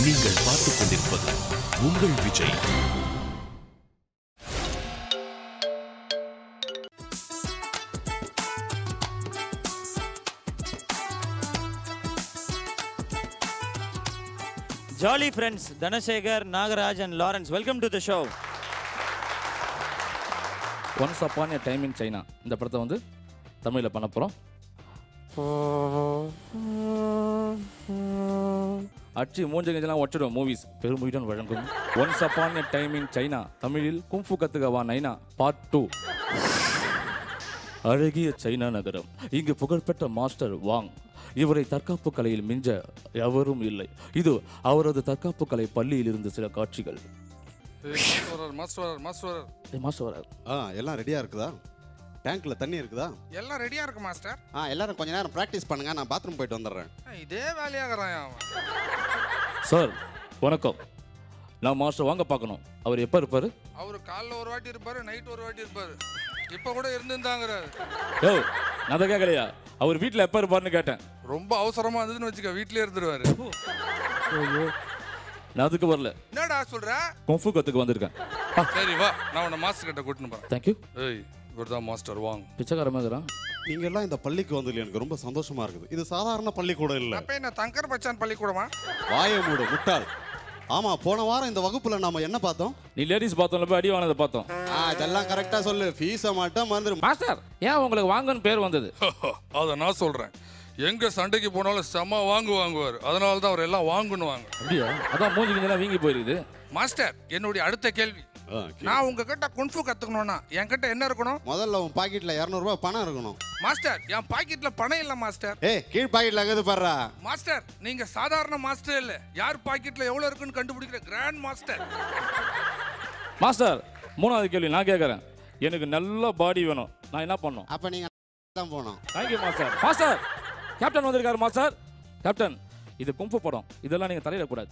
நீங்கள் பார்த்துக் கொண்டிருப்பது உங்கள் Vijay jolly friends Dhanasekar Nagaraj and Lawrence welcome to the show once upon a time in China இந்த படத்தை வந்து தமிழில் பண்ண போகிறோம் அச்சு மூஞ்ச கஞ்செல்லாம் ஒச்சிடும் மூவிஸ் பெருமுடன் வழங்கும் once upon a time in China தமிழில் கும்ஃபு கத்துகவா நைனா பார்ட் டூ அழகிய சைனா நகரம் இங்கு புகழ்பெற்ற மாஸ்டர் வாங் இவரை தற்காப்பு கலையில் மிஞ்ச எவரும் இல்லை இது அவரது தற்காப்பு கலை பள்ளியில் இருந்து சில காட்சிகள் மாஸ்டர் மாஸ்டர் மாஸ்டர் ஏய், மாஸ்டர் வரார் ஆ எல்லாம் ரெடியா இருக்குதா டேங்க்ல தண்ணி இருக்குதா எல்லாம் ரெடியா இருக்கு மாஸ்டர் ஆ எல்லாரும் கொஞ்ச நேரம் ப்ராக்டிஸ் பண்ணுங்க நான் பாத்ரூம் போயிட்டு வந்துடுறேன் இதே வேலையாகிறான் அவன் சார் வணக்கம் நான் மாஸ்டர் வாங்க பார்க்கணும் அவர் எப்போ இருப்பார் அவரு காலைல ஒரு வாட்டி இருப்பாரு நைட் ஒரு வாட்டி இருப்பாரு இப்ப கூட இருந்திருந்தாங்கிறாரு யோ நான் அதை கேட்கலையா அவர் வீட்டில் எப்போ இருப்பார்னு கேட்டேன் ரொம்ப அவசரமா இருந்ததுன்னு வச்சுக்க வீட்லயே இருந்துருவாரு நான் அதுக்கு வரல என்னடா சொல்ற கொஃபு கற்றுக்கு வந்திருக்கேன் சரி வா நான் உன்னை மாஸ்டர் கிட்ட கூட்டின்னு போறேன் தேங்க்யூ ஏய் இவர்தான் மாஸ்டர் வாங் பிச்சைக்கார மாதிரி நீங்க எல்லாம் இந்த பள்ளிக்கு வந்ததுல எனக்கு ரொம்ப சந்தோஷமா இருக்குது இது சாதாரண பள்ளிக்கூடம் இல்ல அப்ப என்ன தங்கர் பச்சான் பள்ளிக்கூடமா வாய மூடு முட்டாள் ஆமா போன வாரம் இந்த வகுப்புல நாம என்ன பார்த்தோம் நீ லேடிஸ் பார்த்தோம்ல போய் அடி வாங்கினதை பார்த்தோம் ஆ இதெல்லாம் கரெக்டா சொல்லு ஃபீஸை மட்டும் மறந்துரு மாஸ்டர் ஏன் உங்களுக்கு வாங்கன்னு பேர் வந்தது அதை நான் சொல்றேன் எங்க சண்டைக்கு போனாலும் செம்ம வாங்கு வாங்குவார் அதனால தான் அவர் எல்லாம் வாங்கணுவாங்க அப்படியா அதான் மூஞ்சி கிஞ்செல்லாம் வீங்கி போயிருக்குது மாஸ்டர் என்னுடைய அடுத்த கேள்வி ஆ, கே- நான் உங்ககிட்ட குன்ஃபு கத்துக்கணும்னா என்கிட்ட என்ன இருக்கணும் முதல்ல உன் பாக்கெட்ல 200 ரூபாய் பணம் இருக்கணும் மாஸ்டர் என் பாக்கெட்ல பணம் இல்ல மாஸ்டர் ஏய் கீழ் பாக்கெட்ல இருக்குது பாடுறா மாஸ்டர் நீங்க சாதாரண மாஸ்டர் இல்ல யார் பாக்கெட்ல எவ்வளவு இருக்குன்னு கண்டுபிடிக்கிற கிராண்ட் மாஸ்டர் மாஸ்டர் மூணாவது கேள்வி நான் கேட்குறேன் எனக்கு நல்ல பாடி வேணும் நான் என்ன பண்ணணும் அப்ப நீங்க தான் போனோம் தேங்க்யூ மாஸ்டர் மாஸ்டர் கேப்டன் வந்திருக்காரு மாஸ்டர் கேப்டன் இது கும்பு படம் இதெல்லாம் நீங்கள் தலையிடக்கூடாது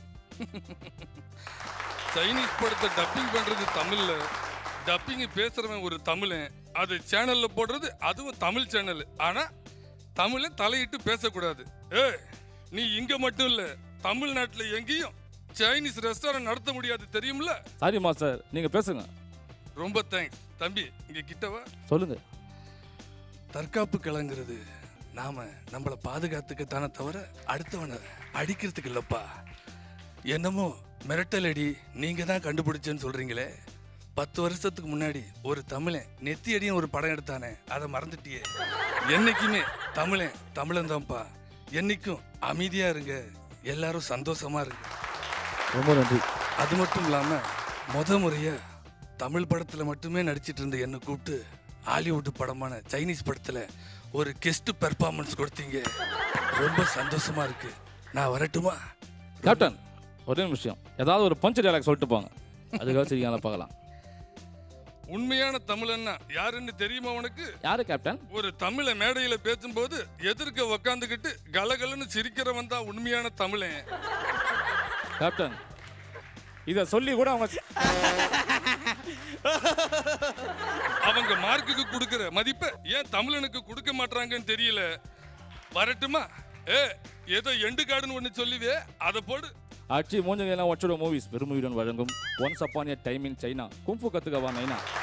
சைனீஸ் படத்தை டப்பிங் பண்றது தமிழ்ல டப்பிங் பேசுறவன் ஒரு தமிழன் அது சேனல்ல போடுறது அதுவும் தமிழ் சேனல் ஆனா தமிழை தலையிட்டு பேசக்கூடாது ஏ நீ இங்க மட்டும் இல்ல தமிழ்நாட்டுல எங்கேயும் சைனீஸ் ரெஸ்டாரண்ட் நடத்த முடியாது தெரியும்ல சாரி மாஸ்டர் நீங்கள் பேசுங்க ரொம்ப தேங்க்ஸ் தம்பி இங்க கிட்டவா சொல்லுங்கள் தற்காப்பு கலைங்கிறது நாம நம்மளை பாதுகாத்துக்கத்தானே தவிர அடுத்தவனை அடிக்கிறதுக்கு இல்லப்பா என்னமோ மிரட்டல் அடி நீங்க தான் கண்டுபிடிச்சேன்னு சொல்றீங்களே பத்து வருஷத்துக்கு முன்னாடி ஒரு தமிழன் நெத்தி அடியும் ஒரு படம் எடுத்தானே அதை மறந்துட்டியே என்னைக்குமே தமிழன் தமிழன் தான்ப்பா என்னைக்கும் அமைதியா இருங்க எல்லாரும் சந்தோஷமா இருங்க ரொம்ப நன்றி அது மட்டும் இல்லாம முத முறையா தமிழ் படத்துல மட்டுமே நடிச்சிட்டு இருந்த என்னை கூப்பிட்டு ஹாலிவுட் படமான சைனீஸ் படத்துல ஒரு கெஸ்ட் பெர்ஃபார்மன்ஸ் கொடுத்தீங்க ரொம்ப சந்தோஷமா இருக்கு நான் வரட்டுமா கேப்டன் ஒரே விஷயம் ஏதாவது ஒரு பஞ்சு டைலாக் சொல்லிட்டு போங்க அதுக்காக சரியான பார்க்கலாம் உண்மையான தமிழன்னா யாருன்னு தெரியுமா உனக்கு யாரு கேப்டன் ஒரு தமிழ மேடையில பேசும்போது எதிர்க்க உக்காந்துக்கிட்டு கலகலன்னு சிரிக்கிறவன் தான் உண்மையான தமிழன் கேப்டன் இதை சொல்லி கூட அவங்க அவங்க மார்க்குக்கு கொடுக்கிற மதிப்பை ஏன் தமிழனுக்கு கொடுக்க மாட்றாங்கன்னு தெரியல வரட்டுமா ஏ ஏதோ எண்டு காடுன்னு ஒண்ணு சொல்லுவே அதை போடு ஆட்சி மூஞ்சங்கெல்லாம் ஒச்சோட மூவிஸ் பெருமையுடன் வழங்கும் once upon a time in China kung fu கத்துக்கவா நைனா